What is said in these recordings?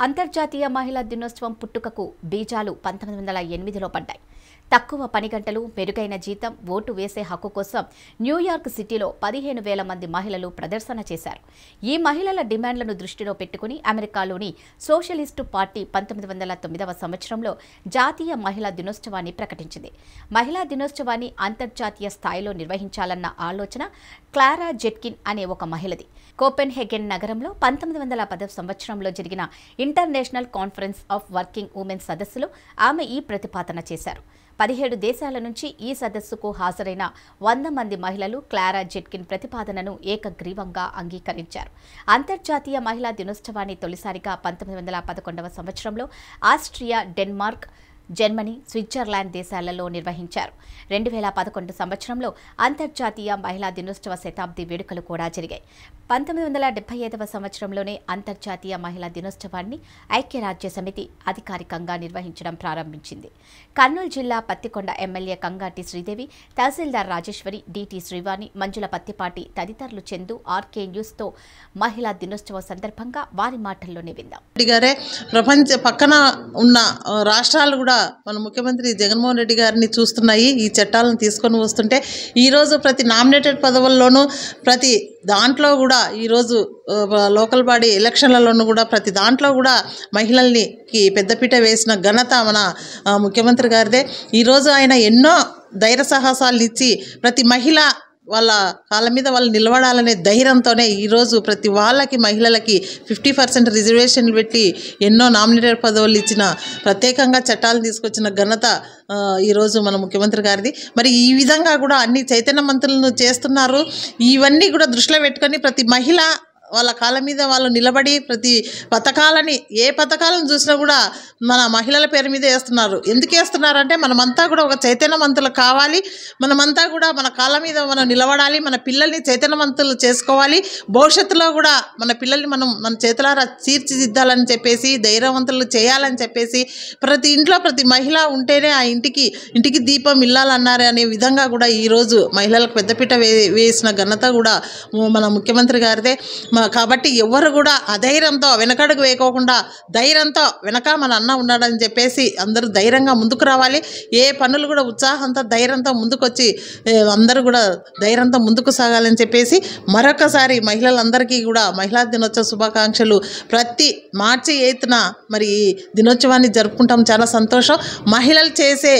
అంతర్జాతీయ మహిళా దినోత్సవం పుట్టుకకు బీజాలు పంతొమ్మిది వందల ఎనిమిదిలో పడ్డాయి తక్కువ పని గంటలు మెరుగైన జీతం ఓటు వేసే హక్కు కోసం న్యూయార్క్ సిటీలో పదిహేను వేల మంది మహిళలు ప్రదర్శన చేశారు ఈ మహిళల డిమాండ్లను దృష్టిలో పెట్టుకుని అమెరికాలోని సోషలిస్టు పార్టీ పంతొమ్మిది వందల తొమ్మిదవ సంవత్సరంలో జాతీయ మహిళా దినోత్సవాన్ని ప్రకటించింది మహిళా దినోత్సవాన్ని అంతర్జాతీయ స్థాయిలో నిర్వహించాలన్న ఆలోచన క్లారా జెట్కిన్ అనే ఒక మహిళది కోపెన్హెగెన్ నగరంలో పంతొమ్మిది వందల పదవ సంవత్సరంలో జరిగిన international conference of working women సదస్సులో ఆమె ఈ ప్రతిపాదన చేశారు పదిహేడు దేశాల నుంచి ఈ సదస్సుకు హాజరైన వంద మంది మహిళలు క్లారా జెట్కిన్ ప్రతిపాదనను ఏకగ్రీవంగా అంగీకరించారు అంతర్జాతీయ మహిళా దినోత్సవాన్ని తొలిసారిగా పంతొమ్మిది వందల పదకొండవ సంవత్సరంలో ఆస్ట్రియా డెన్మార్క్ జర్మనీ స్విట్జర్లాండ్ దేశాలలో నిర్వహించారు రెండు వేల పదకొండు సంవత్సరంలో అంతర్జాతీయ మహిళా దినోత్సవ శతాబ్ది వేడుకలు కూడా జరిగాయి పంతొమ్మిది వందల డెబ్బై ఐదవ సంవత్సరంలోనే అంతర్జాతీయ మహిళా దినోత్సవాన్ని ఐక్యరాజ్య సమితి అధికారికంగా నిర్వహించడం ప్రారంభించింది కర్నూలు జిల్లా పత్తికొండ ఎమ్మెల్యే కంగాటి శ్రీదేవి తహసీల్దార్ రాజేశ్వరి డిటి శ్రీవాణి మంజుల పత్తిపాటి తదితరులు చందు ఆర్కే న్యూస్తో మహిళా దినోత్సవం సందర్భంగా వారి మాటల్లోనే విందాం రెడ్డి గారే ప్రపంచ పక్కన ఉన్న ఆ, రాష్ట్రాలు కూడా మన ముఖ్యమంత్రి జగన్మోహన్ రెడ్డి గారిని చూస్తున్నాయి ఈ చట్టాలను తీసుకొని వస్తుంటే ఈరోజు ప్రతి నామినేటెడ్ పదవుల్లోనూ ప్రతి దాంట్లో కూడా ఈరోజు ఆ, లోకల్ బాడీ ఎలక్షన్లలోనూ కూడా ప్రతి దాంట్లో కూడా మహిళల్ని కి పెద్దపీట వేసిన ఘనత మన ఆ, ముఖ్యమంత్రి గారిదే ఈరోజు ఆయన ఎన్నో ధైర్య సాహసాలు ఇచ్చి ప్రతి మహిళ వాళ్ళ కాళ్ళ మీద వాళ్ళు నిలబడాలనే ధైర్యంతోనే ఈరోజు ప్రతి వాళ్ళకి మహిళలకి ఫిఫ్టీ పర్సెంట్ రిజర్వేషన్లు పెట్టి ఎన్నో నామినేటెడ్ పదవులు ఇచ్చిన ప్రత్యేకంగా చట్టాలు తీసుకొచ్చిన ఘనత ఆ, ఈరోజు మన ముఖ్యమంత్రి గారిది మరి ఈ విధంగా కూడా అన్ని చైతన్యవంతులను చేస్తున్నారు ఇవన్నీ కూడా దృష్టిలో పెట్టుకొని ప్రతి మహిళ వాళ్ళ కాళ్ళ మీద వాళ్ళు నిలబడి ప్రతి పథకాలని ఏ పథకాలను చూసినా కూడా మన మహిళల పేరు మీద వేస్తున్నారు ఎందుకు వేస్తున్నారంటే మనమంతా కూడా ఒక చైతన్యవంతులు కావాలి మనమంతా కూడా మన కాళ్ళ మీద మనం నిలబడాలి మన పిల్లల్ని చైతన్యవంతులు చేసుకోవాలి భవిష్యత్తులో కూడా మన పిల్లల్ని మనం మన చేతులారా తీర్చిదిద్దాలని చెప్పేసి ధైర్యవంతులు చేయాలని చెప్పేసి ప్రతి ఇంట్లో ప్రతి మహిళ ఉంటేనే ఆ ఇంటికి ఇంటికి దీపం ఇల్లాలన్నారు అనే విధంగా కూడా ఈరోజు మహిళలకు పెద్దపీట వే వేసిన ఘనత కూడా మన ముఖ్యమంత్రి గారిదే మ- కాబట్టి ఎవరు కూడా అధైర్యంతో వెనకడుగు వేయకోకుండా ధైర్యంతో వెనక మన అన్న ఉన్నాడని చెప్పేసి అందరూ ధైర్యంగా ముందుకు రావాలి ఏ పనులు కూడా ఉత్సాహంతో ధైర్యంతో ముందుకొచ్చి ఏ, అందరూ కూడా ధైర్యంతో ముందుకు సాగాలని చెప్పేసి మరొకసారి మహిళలందరికీ కూడా మహిళా దినోత్సవ శుభాకాంక్షలు ప్రతి మార్చి ఎయిత్న మరి ఈ దినోత్సవాన్ని జరుపుకుంటాం చాలా సంతోషం మహిళలు చేసే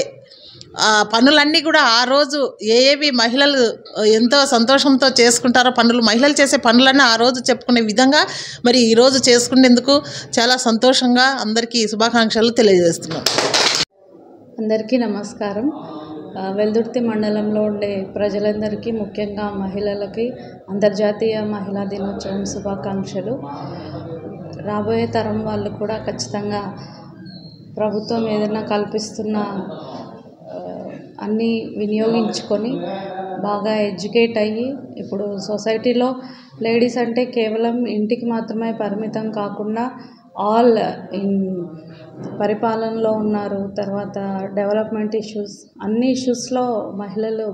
ఆ పనులన్నీ కూడా ఆ రోజు ఏ ఏవి మహిళలు ఎంతో సంతోషంతో చేసుకుంటారో పనులు మహిళలు చేసే పనులన్నీ ఆ రోజు చెప్పుకునే విధంగా మరి ఈరోజు చేసుకునేందుకు చాలా సంతోషంగా అందరికీ శుభాకాంక్షలు తెలియజేస్తున్నాం అందరికీ నమస్కారం ఆ, వెల్దుర్తి మండలంలో ఉండే ప్రజలందరికీ ముఖ్యంగా మహిళలకి అంతర్జాతీయ మహిళా దినోత్సవం శుభాకాంక్షలు రాబోయే తరం వాళ్ళు కూడా ఖచ్చితంగా ప్రభుత్వం ఏదైనా కల్పిస్తున్న ఆ, అన్నీ వినియోగించుకొని బాగా ఎడ్యుకేట్ అయ్యి ఇప్పుడు సొసైటీలో లేడీస్ అంటే కేవలం ఇంటికి మాత్రమే పరిమితం కాకుండా ఆల్ ఇన్ పరిపాలనలో ఉన్నారు తర్వాత డెవలప్మెంట్ ఇష్యూస్ అన్ని ఇష్యూస్లో మహిళలు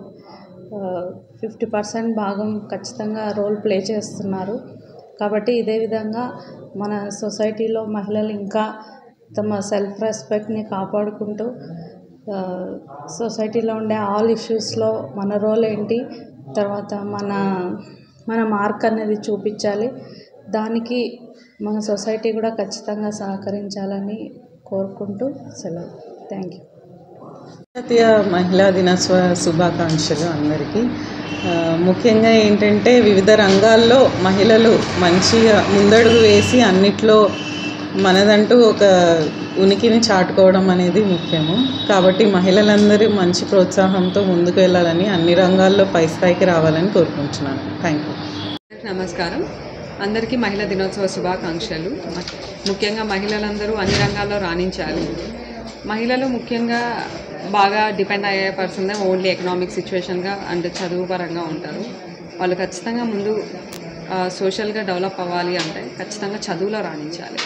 ఫిఫ్టీ పర్సెంట్ భాగం ఖచ్చితంగా రోల్ ప్లే చేస్తున్నారు కాబట్టి ఇదే విధంగా మన సొసైటీలో మహిళలు ఇంకా తమ సెల్ఫ్ రెస్పెక్ట్ని కాపాడుకుంటూ ఆ, సొసైటీలో ఉండే ఆల్ ఇష్యూస్లో మన రోల్ ఏంటి తర్వాత మన మన మార్క్ అనేది చూపించాలి దానికి మన సొసైటీ కూడా ఖచ్చితంగా సహకరించాలని కోరుకుంటూ సెలవు థ్యాంక్ యూ జాతీయ మహిళా దినోత్సవ శుభాకాంక్షలు అందరికీ ఆ, ముఖ్యంగా ఏంటంటే వివిధ రంగాల్లో మహిళలు మంచిగా ముందడుగు వేసి అన్నిట్లో మనదంటూ ఒక ఉనికిని చాటుకోవడం అనేది ముఖ్యము కాబట్టి మహిళలందరూ మంచి ప్రోత్సాహంతో ముందుకు వెళ్ళాలని అన్ని రంగాల్లో పై స్థాయికి రావాలని కోరుకుంటున్నాను థ్యాంక్ యూ నమస్కారం అందరికీ మహిళా దినోత్సవ శుభాకాంక్షలు ముఖ్యంగా మహిళలందరూ అన్ని రంగాల్లో రాణించాలి మహిళలు ముఖ్యంగా బాగా డిపెండ్ అయ్యే పర్సన్ ఓన్లీ ఎకనామిక్ సిచ్యువేషన్గా అండ్ చదువు పరంగా ఉంటారు వాళ్ళు ఖచ్చితంగా ముందు సోషల్గా డెవలప్ అవ్వాలి అంటే ఖచ్చితంగా చదువులో రాణించాలి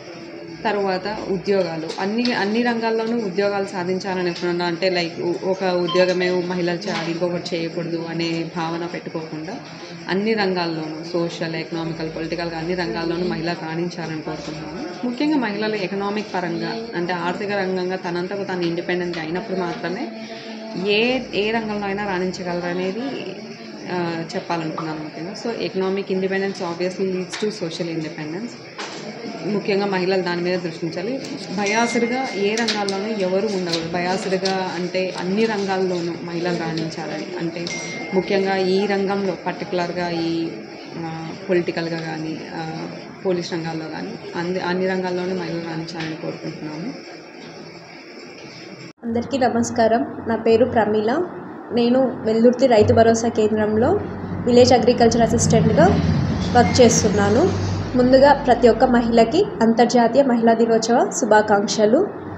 తర్వాత ఉద్యోగాలు అన్ని అన్ని రంగాల్లోనూ ఉద్యోగాలు సాధించాలని ఎప్పుడన్నా అంటే లైక్ ఉ- ఒక ఉద్యోగమే మహిళలు చేయాలి ఇంకొకటి చేయకూడదు అనే భావన పెట్టుకోకుండా అన్ని రంగాల్లోనూ సోషల్ ఎకనామికల్ పొలిటికల్గా అన్ని రంగాల్లోనూ మహిళలు రాణించాలని కోరుకుంటున్నాను ముఖ్యంగా మహిళలు ఎకనామిక్ పరంగా అంటే ఆర్థిక రంగంగా తనంతకు తాను ఇండిపెండెంట్గా అయినప్పుడు మాత్రమే ఏ ఏ రంగంలో అయినా రాణించగలరు అనేది ఆ, చెప్పాలనుకున్నాను ముఖ్యంగా so economic independence obviously leads to social independence ముఖ్యంగా మహిళలు దాని మీద దృష్టించాలి బయాసుడిగా ఏ రంగాల్లోనూ ఎవరు ఉండకూడదు బయాసుడిగా అంటే అన్ని రంగాల్లోనూ మహిళలు రాణించాలని అంటే ముఖ్యంగా ఈ రంగంలో పర్టికులర్గా ఈ పొలిటికల్గా కానీ పోలీస్ రంగాల్లో కానీ అన్ని అన్ని రంగాల్లోనూ మహిళలు రాణించాలని కోరుకుంటున్నాము అందరికీ నమస్కారం నా పేరు ప్రమీల నేను వెల్దుర్తి రైతు భరోసా కేంద్రంలో విలేజ్ అగ్రికల్చర్ అసిస్టెంట్గా వర్క్ చేస్తున్నాను ముందుగా ప్రతి ఒక్క మహిళకి అంతర్జాతీయ మహిళా దినోత్సవ శుభాకాంక్షలు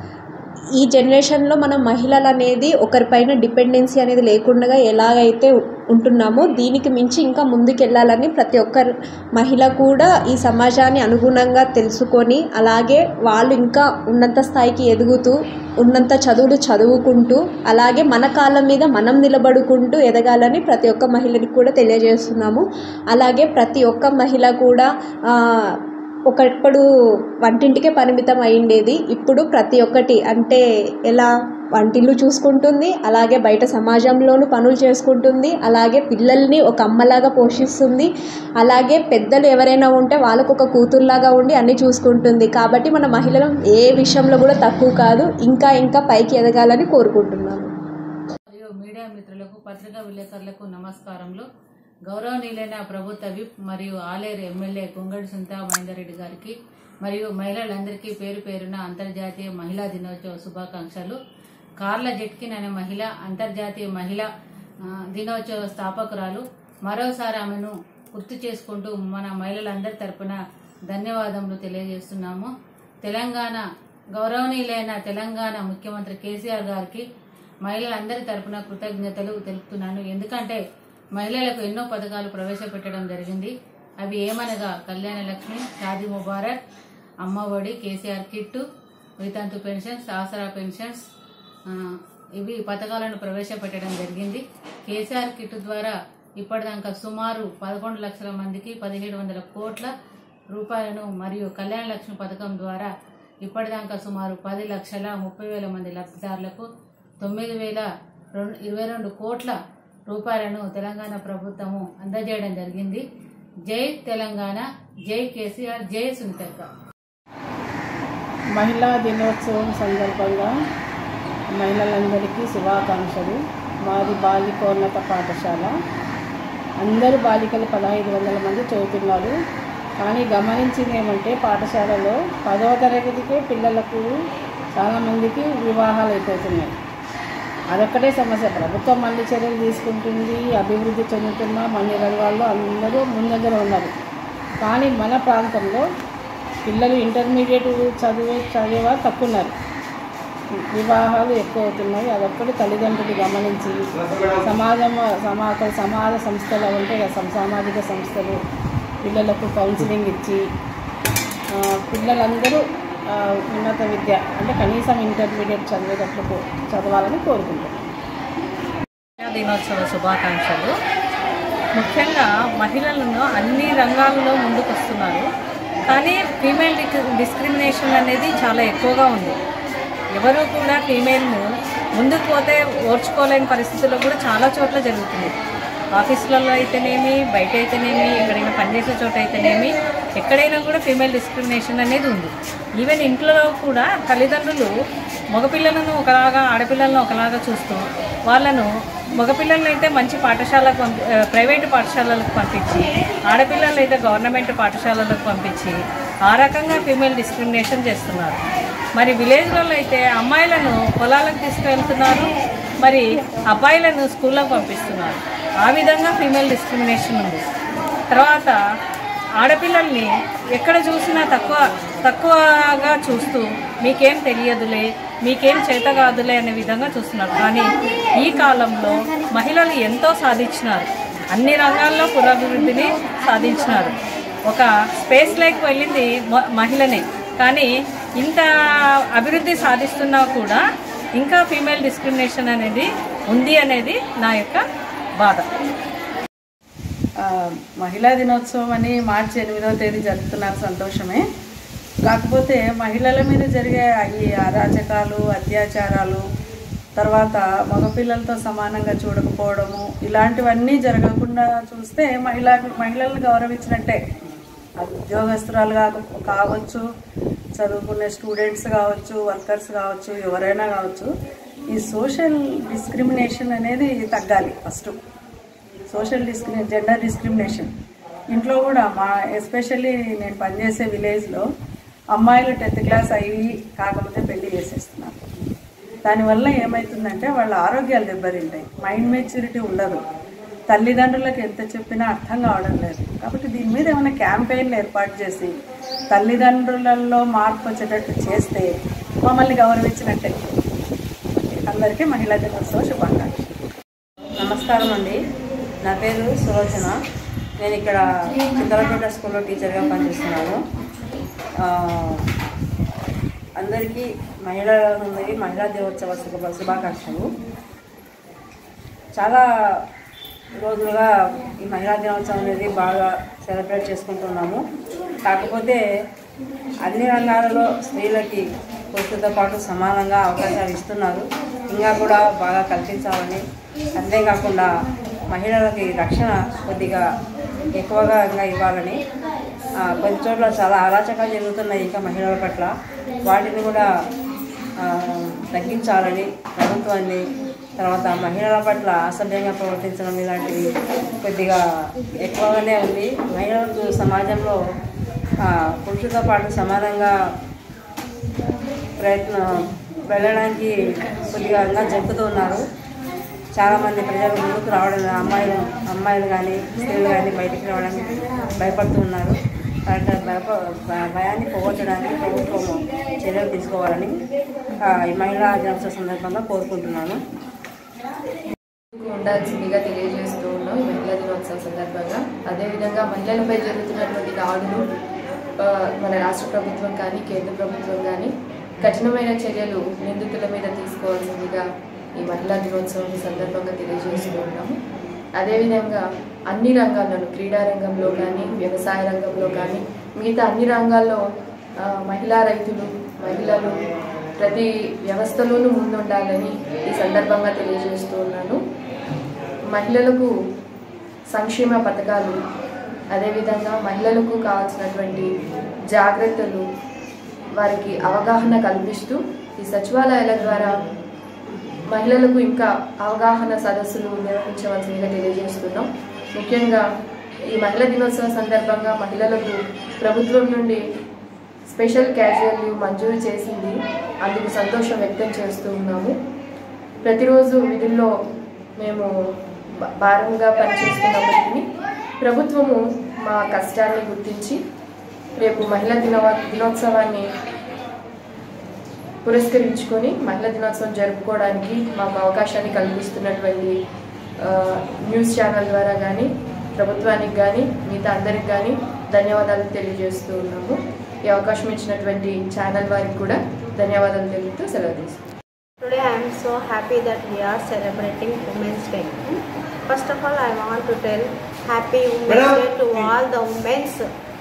ఈ జనరేషన్లో మనం మహిళలు అనేది ఒకరిపైన డిపెండెన్సీ అనేది లేకుండా ఎలాగైతే ఉంటున్నామో దీనికి మించి ఇంకా ముందుకెళ్ళాలని ప్రతి ఒక్క మహిళ కూడా ఈ సమాజాన్ని అనుగుణంగా తెలుసుకొని అలాగే వాళ్ళు ఇంకా ఉన్నత స్థాయికి ఎదుగుతూ ఉన్నంత చదువులు చదువుకుంటూ అలాగే మన కాళ్ళ మీద మనం నిలబడుకుంటూ ఎదగాలని ప్రతి ఒక్క మహిళకి కూడా తెలియజేస్తున్నాము అలాగే ప్రతి ఒక్క మహిళ కూడా ఆ, ఒకప్పుడు వంటింటికే పరిమితం అయ్యిండేది ఇప్పుడు ప్రతి ఒక్కటి అంటే ఎలా వంటిల్లు చూసుకుంటుంది అలాగే బయట సమాజంలోనూ పనులు చేసుకుంటుంది అలాగే పిల్లల్ని ఒక అమ్మలాగా పోషిస్తుంది అలాగే పెద్దలు ఎవరైనా ఉంటే వాళ్ళకు ఒక కూతురులాగా ఉండి అన్నీ చూసుకుంటుంది కాబట్టి మన మహిళలు ఏ విషయంలో కూడా తక్కువ కాదు ఇంకా ఇంకా పైకి ఎదగాలని కోరుకుంటున్నాను మరియు మీడియా మిత్రులకు పత్రికా విలేకరులకు నమస్కారములు గౌరవనీయులైన ప్రభుత్వ విప్ మరియు ఆలేరు ఎమ్మెల్యే కొంగడి సుంత మహేందర్ రెడ్డి గారికి మరియు మహిళలందరికీ పేరు పేరున అంతర్జాతీయ మహిళా దినోత్సవ శుభాకాంక్షలు కార్ల జెట్కిన్ అనే మహిళ అంతర్జాతీయ మహిళా ఆ, దినోత్సవ స్థాపకురాలు మరోసారి ఆమెను గుర్తు చేసుకుంటూ మన మహిళలందరి తరపున ధన్యవాదములు తెలియజేస్తున్నాము తెలంగాణ గౌరవనీయులైన తెలంగాణ ముఖ్యమంత్రి కేసీఆర్ గారికి మహిళలందరి తరపున కృతజ్ఞతలు తెలుపుతున్నాను ఎందుకంటే మహిళలకు ఎన్నో పథకాలు ప్రవేశపెట్టడం జరిగింది అవి ఏమనగా కళ్యాణ లక్ష్మి షాదీ ముబారక్ అమ్మఒడి కేసీఆర్ కిట్టు వితంతు పెన్షన్స్ ఆసరా పెన్షన్స్ ఆ, ఇవి పథకాలను ప్రవేశపెట్టడం జరిగింది కేసీఆర్ కిట్ ద్వారా ఇప్పటిదాకా సుమారు పదకొండు లక్షల మందికి పదిహేడు వందల కోట్ల రూపాయలను మరియు కళ్యాణ లక్ష్మి పథకం ద్వారా ఇప్పటిదాకా సుమారు పది లక్షల ముప్పై వేల మంది లబ్ధిదారులకు తొమ్మిది వేల రెండు ఇరవై రెండు కోట్ల రూపాయలను తెలంగాణ ప్రభుత్వము అందజేయడం జరిగింది జై తెలంగాణ జై కేసీఆర్ జై సునీతక్క మహిళా దినోత్సవం సందర్భంగా మహిళలందరికీ శుభాకాంక్షలు మాది బాలికోన్నత పాఠశాల అందరు బాలికలు పదహైదు వందల మంది చదువుతున్నారు కానీ గమనించింది ఏమంటే పాఠశాలలో పదవ తరగతికే పిల్లలకు చాలామందికి వివాహాలు అయిపోతున్నాయి అదొక్కటే సమస్య ప్రభుత్వం మళ్ళీ చర్యలు తీసుకుంటుంది అభివృద్ధి చెందుతున్న అన్ని రంగాల్లో అందరూ ముందంజర ఉన్నారు కానీ మన ప్రాంతంలో పిల్లలు ఇంటర్మీడియట్ చదివే చదివేవారు తక్కువ ఉన్నారు వివాహాలు ఎక్కువ అవుతున్నాయి అదొక్కటి తల్లిదండ్రులు గమనించి సమాజం సమా సమాజ సంస్థలు ఉంటాయి కదా సమ- సామాజిక సంస్థలు పిల్లలకు కౌన్సిలింగ్ ఇచ్చి ఆ, పిల్లలందరూ ఆ, ఉన్నత విద్య అంటే కనీసం ఇంటర్మీడియట్ చదివేటట్లు కో- చదవాలని కోరుకుంటున్నాను మహిళా దినోత్సవ శుభాకాంక్షలు ముఖ్యంగా మహిళలను అన్ని రంగాల్లో ముందుకొస్తున్నారు కానీ ఫీమేల్ డిస్క్రిమినేషన్ అనేది చాలా ఎక్కువగా ఉంది ఎవరు కూడా ఫీమేల్ను ముందుకు పోతే ఓర్చుకోలేని పరిస్థితుల్లో కూడా చాలా చోట్ల జరుగుతుంది ఆఫీసులలో అయితేనేమి బయట అయితేనేమి ఎక్కడైనా పనిచేసే చోట అయితేనేమి ఎక్కడైనా కూడా ఫీమేల్ డిస్క్రిమినేషన్ అనేది ఉంది ఈవెన్ ఇంట్లో కూడా తల్లిదండ్రులు మగపిల్లలను ఒకలాగా ఆడపిల్లలను ఒకలాగా చూస్తూ వాళ్ళను మగపిల్లలను అయితే మంచి పాఠశాలకు పంపి ఆ, ప్రైవేటు పాఠశాలలకు పంపించి ఆడపిల్లలు అయితే గవర్నమెంట్ పాఠశాలలకు పంపించి ఆ రకంగా ఫీమేల్ డిస్క్రిమినేషన్ చేస్తున్నారు మరి విలేజ్లలో అయితే అమ్మాయిలను పొలాలకు తీసుకువెళ్తున్నారు మరి అబ్బాయిలను స్కూళ్ళకు పంపిస్తున్నారు ఆ విధంగా ఫీమేల్ డిస్క్రిమినేషన్ ఉంది తర్వాత ఆడపిల్లల్ని ఎక్కడ చూసినా తక్కువ తక్కువగా చూస్తూ మీకేం తెలియదులే మీకేం చేత కాదులే అనే విధంగా చూస్తున్నారు కానీ ఈ కాలంలో మహిళలు ఎంతో సాధించినారు అన్ని రంగాల్లో పురోభివృద్ధిని సాధించినారు ఒక స్పేస్ లేక్ వెళ్ళింది మ- మహిళనే కానీ ఇంత అభివృద్ధి సాధిస్తున్నా కూడా ఇంకా ఫీమేల్ డిస్క్రిమినేషన్ అనేది ఉంది అనేది నా యొక్క బాధ ఆ, మహిళా దినోత్సవం అని మార్చి ఎనిమిదవ తేదీ జరుపుతున్నారు సంతోషమే కాకపోతే మహిళల మీద జరిగే ఈ అరాచకాలు అత్యాచారాలు తర్వాత మగపిల్లలతో సమానంగా చూడకపోవడము ఇలాంటివన్నీ జరగకుండా చూస్తే మహిళ మహిళలను గౌరవించినట్టే అది ఉద్యోగస్తురాలు కాక కావచ్చు చదువుకునే స్టూడెంట్స్ కావచ్చు వర్కర్స్ కావచ్చు ఎవరైనా కావచ్చు ఈ సోషల్ డిస్క్రిమినేషన్ అనేది తగ్గాలి ఫస్ట్ సోషల్ డిస్క్రిమి జెండర్ డిస్క్రిమినేషన్ ఇంట్లో కూడా మా ఎస్పెషల్లీ నేను పనిచేసే విలేజ్లో అమ్మాయిలు టెన్త్ క్లాస్ అయ్యి కాకపోతే పెళ్లి చేసేస్తున్నారు దానివల్ల ఏమవుతుందంటే వాళ్ళ ఆరోగ్యాలు దెబ్బతింటాయి మైండ్ మెచ్యూరిటీ ఉండదు తల్లిదండ్రులకు ఎంత చెప్పినా అర్థం కావడం లేదు కాబట్టి దీని మీద ఏమైనా క్యాంపెయిన్లు ఏర్పాటు చేసి తల్లిదండ్రులలో మార్పు వచ్చేటట్టు చేస్తే మమ్మల్ని గౌరవించినట్టే అందరికీ మహిళా దినోత్సవ శుభాకాంక్షలు నమస్కారం అండి నా పేరు సులోచన నేను ఇక్కడ చింతలపేట స్కూల్లో టీచర్గా పనిచేస్తున్నాను ఆ, అందరికీ మహిళలందరికీ మహిళా దినోత్సవ శుభ శుభాకాంక్షలు చాలా రోజులుగా ఈ మహిళా దినోత్సవం అనేది బాగా సెలబ్రేట్ చేసుకుంటున్నాము కాకపోతే అన్ని రంగాలలో స్త్రీలకి పురుషులతో పాటు సమానంగా అవకాశాలు ఇస్తున్నారు ఇంకా కూడా బాగా కల్పించాలని అంతేకాకుండా మహిళలకి రక్షణ కొద్దిగా ఎక్కువగా ఇంకా ఇవ్వాలని ఆ, కొన్ని చోట్ల చాలా అరాచకాలు జరుగుతున్నాయి ఇంకా మహిళల పట్ల వాటిని కూడా ఆ, తగ్గించాలని ప్రభుత్వాన్ని తర్వాత మహిళల పట్ల అసభ్యంగా ప్రవర్తించడం ఇలాంటివి కొద్దిగా ఎక్కువగానే ఉంది మహిళలకు సమాజంలో ఆ, పురుషులతో పాటు సమానంగా ప్రయత్నం వెళ్ళడానికి కొద్దిగా ఇంకా జంపుతూ ఉన్నారు చాలామంది ప్రజలు ముందుకు రావడం అమ్మాయిలు అమ్మాయిలు కానీ స్త్రీలు కానీ బయటికి రావడానికి భయపడుతూ ఉన్నారు అలాంటి భయప భ- భయాన్ని పోగొట్టడానికి ప్రభుత్వం చర్యలు తీసుకోవాలని ఆ, ఈ మహిళా దినోత్సవ సందర్భంగా కోరుకుంటున్నాను ఉండాల్సిందిగా తెలియజేస్తూ ఉన్నాం ఈ మహిళా దినోత్సవం సందర్భంగా అదేవిధంగా మహిళలపై జరుగుతున్నటువంటి దాడులు ఆ, మన రాష్ట్ర ప్రభుత్వం కానీ కేంద్ర ప్రభుత్వం కానీ కఠినమైన చర్యలు నిందితుల మీద తీసుకోవాల్సిందిగా ఈ మహిళా దినోత్సవం సందర్భంగా తెలియజేస్తూ ఉన్నాము అదేవిధంగా అన్ని రంగాల్లోనూ క్రీడా రంగంలో కానీ వ్యవసాయ రంగంలో కానీ మిగతా అన్ని రంగాల్లో ఆ, మహిళా రైతులు మహిళలు ప్రతి వ్యవస్థలోనూ ముందుండాలని ఈ సందర్భంగా తెలియజేస్తూ ఉన్నాను మహిళలకు సంక్షేమ పథకాలు అదేవిధంగా మహిళలకు కావాల్సినటువంటి జాగ్రత్తలు వారికి అవగాహన కల్పిస్తూ ఈ సచివాలయాల ద్వారా మహిళలకు ఇంకా అవగాహన సదస్సులు నిర్వహించవలసిందిగా తెలియజేస్తున్నాం ముఖ్యంగా ఈ మహిళా దినోత్సవం సందర్భంగా మహిళలకు ప్రభుత్వం నుండి స్పెషల్ క్యాజువల్ లీవ్ మంజూరు చేసింది అందుకు సంతోషం వ్యక్తం చేస్తూ ఉన్నాము ప్రతిరోజు విధుల్లో మేము భా- భారంగా పనిచేస్తున్నప్పటికీ ప్రభుత్వము మా కష్టాన్ని గుర్తించి రేపు మహిళా దినవ దినోత్సవాన్ని పురస్కరించుకొని మహిళా దినోత్సవం జరుపుకోవడానికి మాకు అవకాశాన్ని కల్పిస్తున్నటువంటి ఆ, న్యూస్ ఛానల్ ద్వారా కానీ ప్రభుత్వానికి కానీ మిగతా అందరికి కానీ ధన్యవాదాలు తెలియజేస్తూ ఉన్నాము ఈ అవకాశం ఇచ్చినటువంటి ఛానల్ వారికి కూడా ధన్యవాదాలు తెలుపుతూ సెలవు తీసుకుంటాం Today I am so happy that we are celebrating Women's Day. Hmm? First of all, I want to tell Happy Women's Day to all the women's,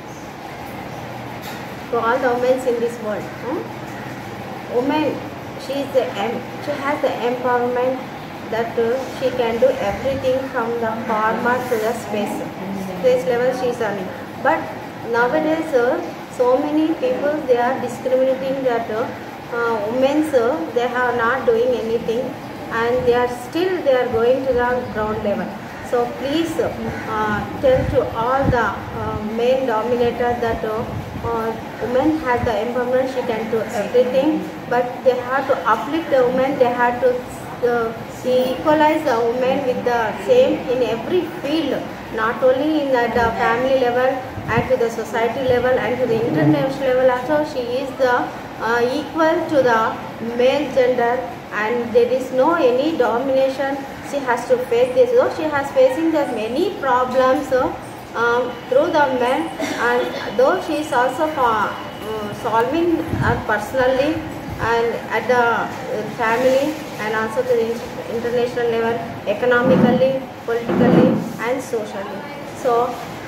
to all the women's in this world. Hmm? Woman, she is the em- she has the empowerment that uh, she can do everything from the farmer to the space space level she is earning. But nowadays, uh, so many people they are discriminating that uh, uh, women's uh, they are not doing anything and they are still they are going to the ground level. So please uh, tell to all the uh, male dominators that uh, uh, women have the empowerment, she can do everything, but they have to uplift the women, they have to uh, equalize the women with the same in every field, not only in the, the family level and to the society level and to the international level also she is the uh, equal to the male gender and there is no any domination she has to face this though she has facing the many problems uh, um, through the men and though she is also uh, uh, solving uh, personally and at the uh, family and also to the in- international level economically politically and socially so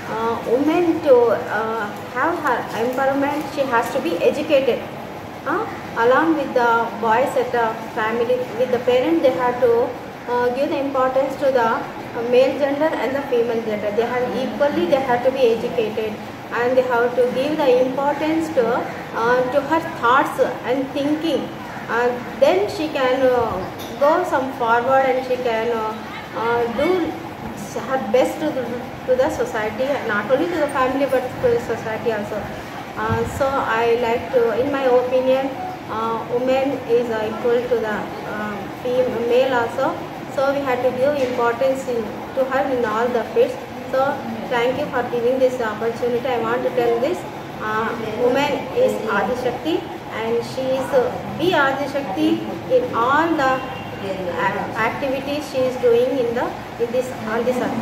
uh, woman to uh, have her empowerment, she has to be educated. Uh, along with the boys at the family, with the parents, they have to uh, give the importance to the uh, male gender and the female gender. They have equally, they have to be educated and they have to give the importance to, uh, to her thoughts and thinking. Uh, then she can uh, go some forward and she can uh, uh, do her best to the, to the society, not only to the family but to the society also. Uh, so I like to, in my opinion, uh, women is uh, equal to the uh, female, male also. So we have to give importance in, to her in all the fields. So thank you for giving this opportunity. I want to tell this. Uh, woman is Adi Shakti and she is uh, be Adi Shakti in all the uh, activities she is doing in the in this on this earth.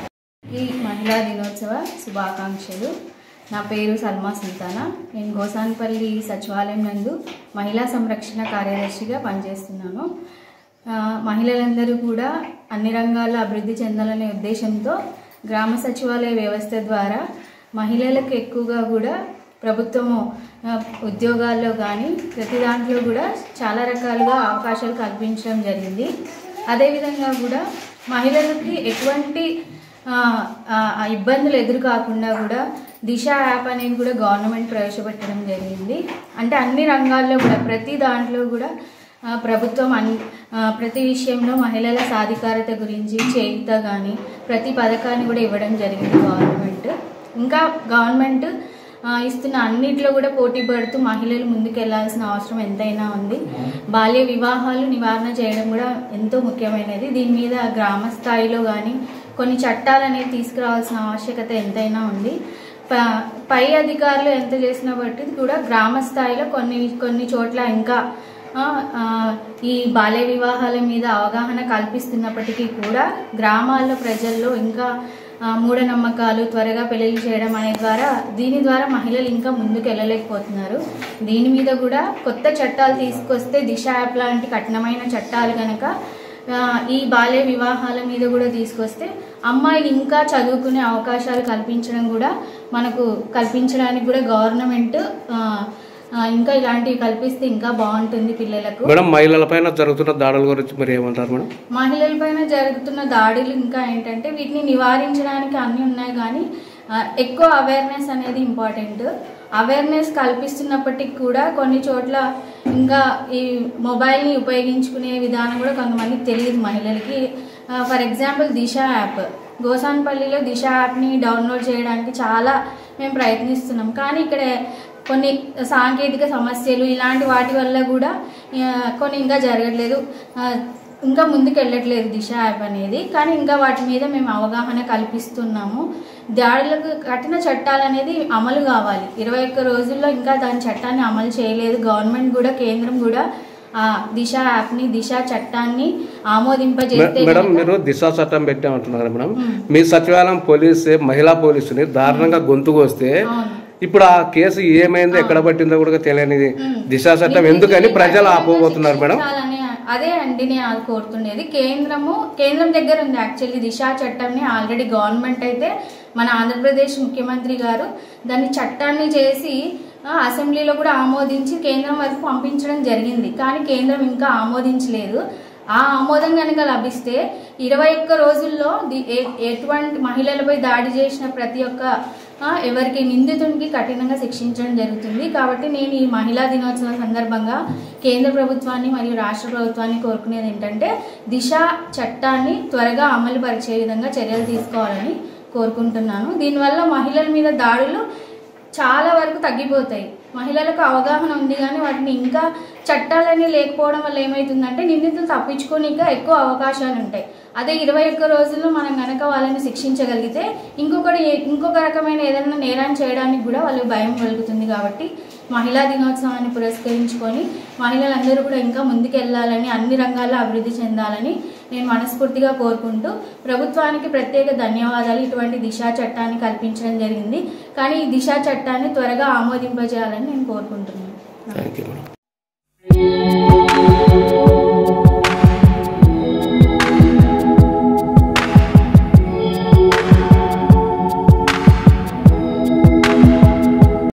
ఈ మహిళా దినోత్సవ శుభాకాంక్షలు నా పేరు సల్మా సుల్తానా నేను గోసాన్పల్లి సచివాలయం నందు మహిళా సంరక్షణ కార్యదర్శిగా పనిచేస్తున్నాను ఆ, మహిళలందరూ కూడా అన్ని రంగాల్లో అభివృద్ధి చెందాలనే ఉద్దేశంతో గ్రామ సచివాలయ వ్యవస్థ ద్వారా మహిళలకు ఎక్కువగా కూడా ప్రభుత్వము ఆ, ఉద్యోగాల్లో కానీ ప్రతి దాంట్లో కూడా చాలా రకాలుగా అవకాశాలు కల్పించడం జరిగింది అదేవిధంగా కూడా మహిళలకి ఎటువంటి ఆ, ఆ, ఆ ఇబ్బందులు ఎదురు కాకుండా కూడా దిశ యాప్ అనేది కూడా గవర్నమెంట్ ప్రవేశపెట్టడం జరిగింది అంటే అన్ని రంగాల్లో కూడా ప్రతి దాంట్లో కూడా ఆ, ప్రభుత్వం అన్ ఆ, ప్రతి విషయంలో మహిళల సాధికారత గురించి చేయుత కానీ ప్రతి పథకాన్ని కూడా ఇవ్వడం జరిగింది గవర్నమెంట్ ఇంకా గవర్నమెంట్ ఆ, ఇస్తున్న అన్నిట్లో కూడా పోటీ పడుతూ మహిళలు ముందుకు వెళ్లాల్సిన అవసరం ఎంతైనా ఉంది బాల్య వివాహాలు నివారణ చేయడం కూడా ఎంతో ముఖ్యమైనది దీని మీద గ్రామ స్థాయిలో కానీ కొన్ని చట్టాలు అనేవి తీసుకురావాల్సిన ఆవశ్యకత ఎంతైనా ఉంది ప- పై అధికారులు ఎంత చేసినా బట్టి కూడా గ్రామ స్థాయిలో కొన్ని కొన్ని చోట్ల ఇంకా ఆ, ఆ, ఈ బాల్య వివాహాల మీద అవగాహన కల్పిస్తున్నప్పటికీ కూడా గ్రామాల్లో ప్రజల్లో ఇంకా ఆ, మూఢనమ్మకాలు త్వరగా పెళ్లిళ్ళు చేయడం అనే ద్వారా దీని ద్వారా మహిళలు ఇంకా ముందుకు వెళ్ళలేకపోతున్నారు దీని మీద కూడా కొత్త చట్టాలు తీసుకొస్తే దిశ యాప్ లాంటి కఠినమైన చట్టాలు కనుక ఆ, ఈ బాల్య వివాహాల మీద కూడా తీసుకొస్తే అమ్మాయిలు ఇంకా చదువుకునే అవకాశాలు కల్పించడం కూడా మనకు కల్పించడానికి కూడా గవర్నమెంట్ ఆ, ఆ, ఇంకా ఇలాంటివి కల్పిస్తే ఇంకా బాగుంటుంది పిల్లలకు మేడం మహిళలపైన జరుగుతున్న దాడుల గురించి మరి ఏమంటారు మేడం మహిళలపైన జరుగుతున్న దాడులు ఇంకా ఏంటంటే వీటిని నివారించడానికి అన్నీ ఉన్నాయి కానీ ఆ, ఎక్కువ అవేర్నెస్ అనేది ఇంపార్టెంట్ అవేర్నెస్ కల్పిస్తున్నప్పటికీ కూడా కొన్ని చోట్ల ఇంకా ఈ మొబైల్ని ఉపయోగించుకునే విధానం కూడా కొంతమందికి తెలియదు మహిళలకి ఫర్ ఎగ్జాంపుల్ దిశ యాప్ గోసాన్పల్లిలో దిశ యాప్ని డౌన్లోడ్ చేయడానికి చాలా మేము ప్రయత్నిస్తున్నాం కానీ ఇక్కడ కొన్ని సాంకేతిక సమస్యలు ఇలాంటి వాటి వల్ల కూడా ఆ, కొన్ని ఇంకా జరగట్లేదు ఆ, ఇంకా ముందుకు వెళ్ళట్లేదు దిశ యాప్ అనేది కానీ ఇంకా వాటి మీద మేము అవగాహన కల్పిస్తున్నాము దాడులకు కఠిన చట్టాలు అనేది అమలు కావాలి ఇరవై ఒక్క రోజుల్లో ఇంకా దాని చట్టాన్ని అమలు చేయలేదు గవర్నమెంట్ కూడా కేంద్రం కూడా ఆ దిశ యాప్ని దిశ చట్టాన్ని ఆమోదింపజేస్తే మేడం కనుక- మీరు దిశ చట్టం పెట్టామంటున్నారు కదా మేడం మీ సచివాలయం పోలీసు మహిళా పోలీసుని దారుణంగా గొంతుకు వస్తే ఇప్పుడు ఆ కేసు ఏమైందో ఎక్కడ పట్టిందో కూడా తెలియనిది దిశ చట్టం ఎందుకని ప్రజలు ఆపోబోతున్నారు మేడం శిక్షించాలని అదే అండి నేను అది కోరుతుండేది కేంద్రము కేంద్రం దగ్గర ఉంది యాక్చువల్లీ దిశా చట్టంని ఆల్రెడీ గవర్నమెంట్ అయితే మన ఆంధ్రప్రదేశ్ ముఖ్యమంత్రి గారు దాన్ని చట్టాన్ని చేసి ఆ, అసెంబ్లీలో కూడా ఆమోదించి కేంద్రం వరకు పంపించడం జరిగింది కానీ కేంద్రం ఇంకా ఆమోదించలేదు ఆ ఆమోదం కనుక లభిస్తే ఇరవై ఒక్క రోజుల్లో ది- ఏ- ఎటువంటి మహిళలపై దాడి చేసిన ప్రతి ఒక్క ఆ, ఎవరికి నిందితునికి కఠినంగా శిక్షించడం జరుగుతుంది కాబట్టి నేను ఈ మహిళా దినోత్సవం సందర్భంగా కేంద్ర ప్రభుత్వాన్ని మరియు రాష్ట్ర ప్రభుత్వాన్ని కోరుకునేది ఏంటంటే దిశ చట్టాన్ని త్వరగా అమలు పరిచే విధంగా చర్యలు తీసుకోవాలని కోరుకుంటున్నాను దీనివల్ల మహిళల మీద దాడులు చాలా వరకు తగ్గిపోతాయి మహిళలకు అవగాహన ఉంది కానీ వాటిని ఇంకా చట్టాలన్నీ లేకపోవడం వల్ల ఏమవుతుందంటే నిందితులు తప్పించుకోనిక ఎక్కువ అవకాశాలు ఉంటాయి అదే ఇరవై ఒక్క రోజుల్లో మనం గనక వాళ్ళని శిక్షించగలిగితే ఇంకొకటి ఏ- ఇంకొక రకమైన ఏదైనా నేరాన్ని చేయడానికి కూడా వాళ్ళకి భయం కలుగుతుంది కాబట్టి మహిళా దినోత్సవాన్ని పురస్కరించుకొని మహిళలందరూ కూడా ఇంకా ముందుకెళ్లాలని అన్ని రంగాల్లో అభివృద్ధి చెందాలని నేను మనస్ఫూర్తిగా కోరుకుంటూ ప్రభుత్వానికి ప్రత్యేక ధన్యవాదాలు ఇటువంటి దిశా చట్టాన్ని కల్పించడం జరిగింది కానీ ఈ దిశా చట్టాన్ని త్వరగా ఆమోదింపజేయాలని నేను కోరుకుంటున్నాను థ్యాంక్ యూ మేడం